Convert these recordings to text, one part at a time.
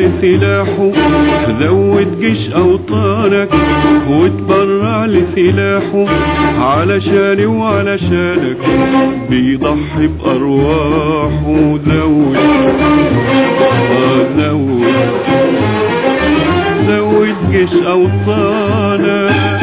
لسلاحه زود جيش أوطانك وتبرع لسلاحه علشاني وعلشانك بيضحي بأرواحه زود آه زود زود جيش أوطانك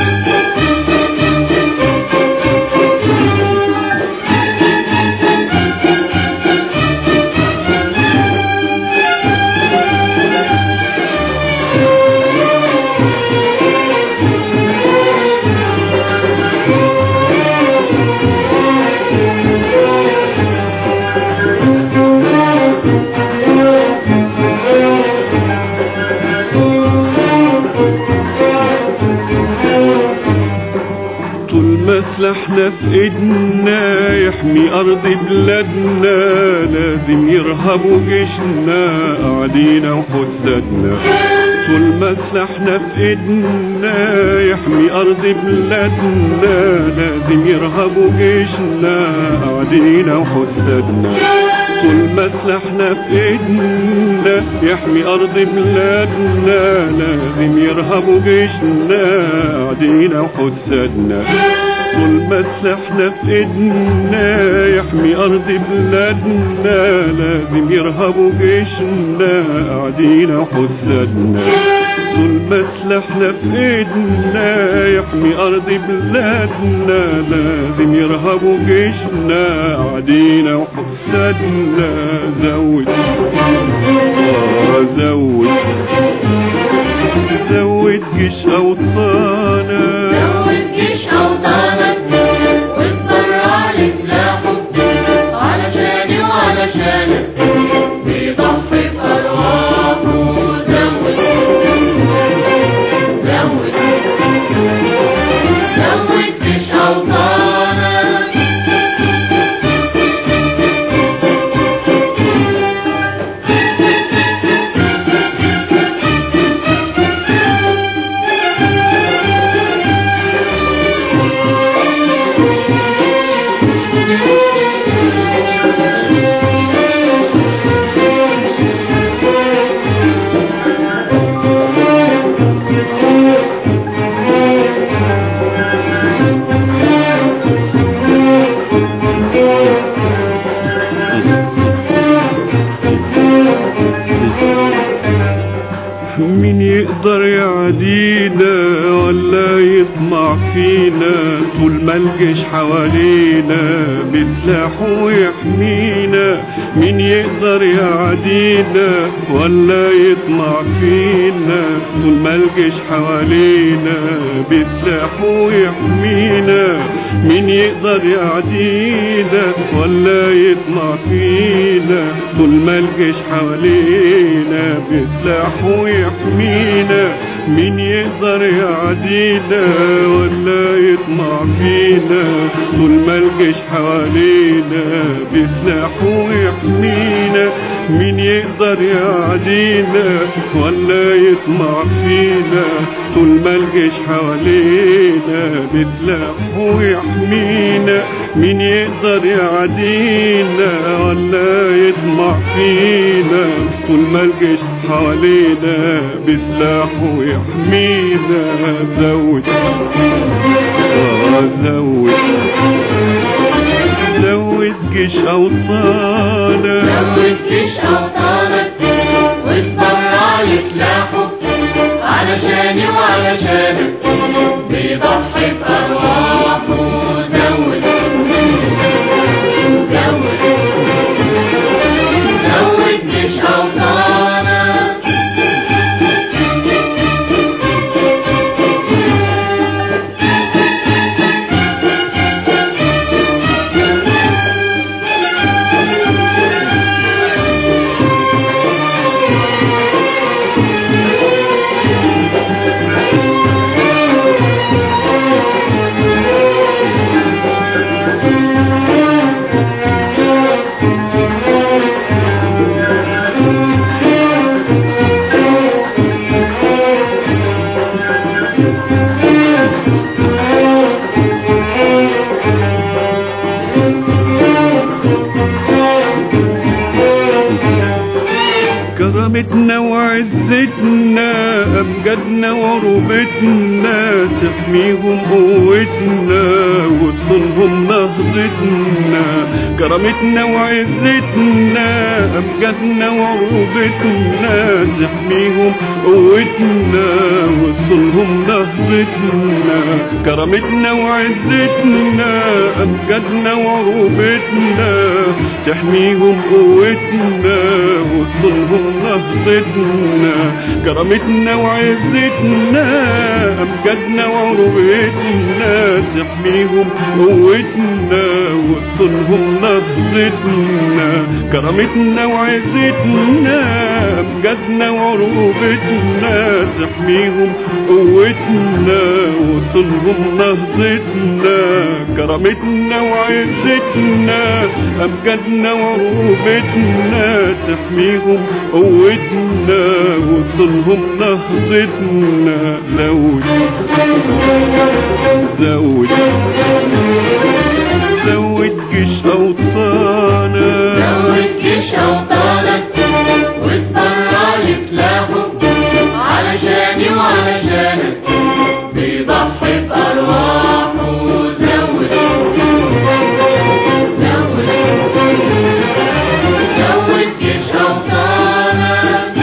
طول ما سلاحنا في ايدنا يحمي ارض بلادنا لازم يرهبوا جيشنا قاعدين وحسادنا طول ما سلاحنا في ايدنا يحمي ارض بلادنا لازم يرهبوا جيشنا قاعدين وحسادنا طول ما سلاحنا في ايدنا يحمي ارض بلادنا لازم يرهبوا جيشنا قاعدين وحسادنا طول ما سلاحنا في ايدنا يحمي ارض بلادنا لازم يرهبوا جيشنا قاعدين وحسادنا طول ما سلاحنا في ايدنا يحمي ارض بلادنا لازم يرهبوا جيشنا قاعدين وحسادنا زود آه زود زود جيش اوطانا زود جيش أوطانك واتبرع لسلاحه علشاني وعلشانك بيضحي بأرواحه زود زود زود جيش أوطانك مين يقدر يعدينا ولا يطمع فينا طول ما الجيش حوالينا بسلاحه ويحمينا مين يقدر يعدينا ولا يطمع فينا طول ما الجيش حوالينا بسلاحه ويحمينا مين يقدر يعدينا ولا يطمع فينا طول ما الجيش حوالينا بسلاحه ويحمينا مين يقدر يعدينا ولا يطمع فينا طول ما الجيش حوالينا بسلاحه ويحمينا مين يقدر يعدينا ولا يطمع فينا طول ما الجيش حوالينا بسلاحه ويحمينا مين يقدر يعدينا ولا يطمع فينا طول ما الجيش حوالينا بسلاحه ويحمينا زود آه زود زود جيش أوطانا زود جيش أوطانك واتبرع لسلاحه علشاني وعلشانك بيضحي بأرواحه زود زود زود جيش أوطانك أمجادنا وعروبتنا تحميهم قوتنا وتصونهم نهضتنا كرامتنا وعزتنا أمجادنا وعروبتنا تحميهم قوتنا وتصونهم نهضتنا كرامتنا وعزتنا أمجادنا وعروبتنا تحميهم قوتنا وتصونهم نهضتنا كرامتنا وعزتنا أمجادنا وعروبتنا تحميهم قوتنا وتصونهم نهضتنا كرامتنا وعزتنا أمجادنا وعروبتنا تحميهم قوتنا وصلهم نهضتنا كرامتنا وعزتنا أمجادنا وعروبتنا تحميهم قوتنا وصلهم نهضتنا لو زود زود جيش أوطانا زود جيش أوطانك واتبرع لسلاحه علشاني وعلشانك بيضحي بأرواحه زود زود زود جيش أوطانك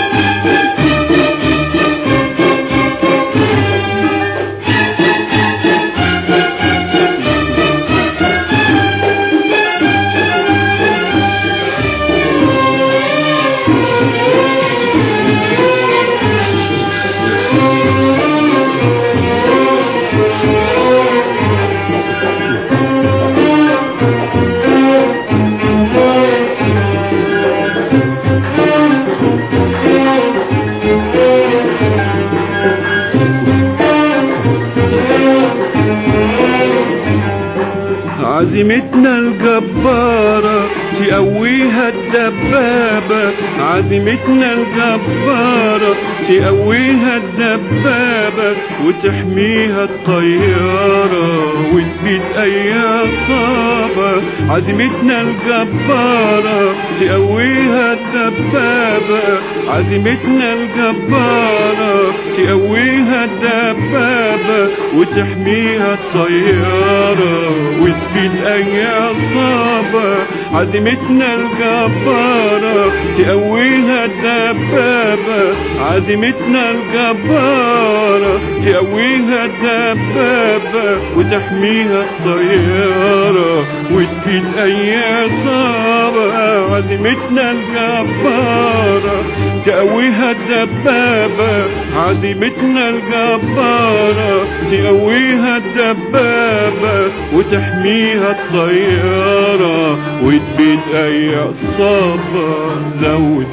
عزيمتنا الجبارة تقويها الدبابة عزيمتنا الجبارة تقويها الدبابة وتحميها الطيارة وتبيد أي عصابة عزيمتنا الجبارة تقويها الدبابة عزيمتنا الجبارة تقويها الدبابة وتحميها الطيارة وتبيد أي عصابة عزيمتنا الجبارة تقويها الدبابة عزيمتنا الجبارة تقويها الدبابة وتحميها الطيارة وتفيد أي عصابة عزيمتنا الجبارة تقويها الدبابة عزيمتنا الجبارة تقويها الدبابة وتحميها الطيارة وتبيد أي عصابة زود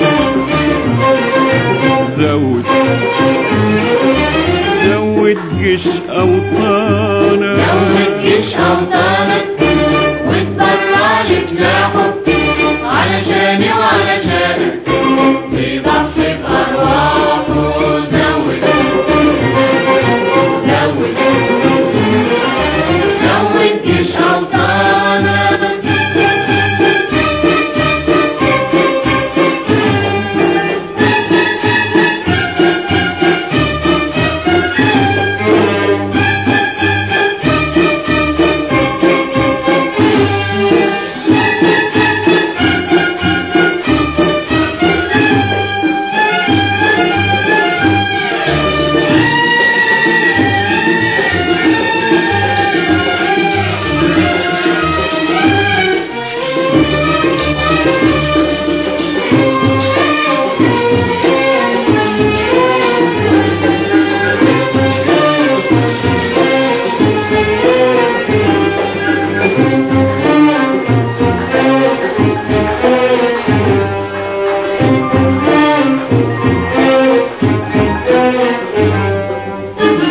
زود زود جيش أوطانا زود جيش أوطانك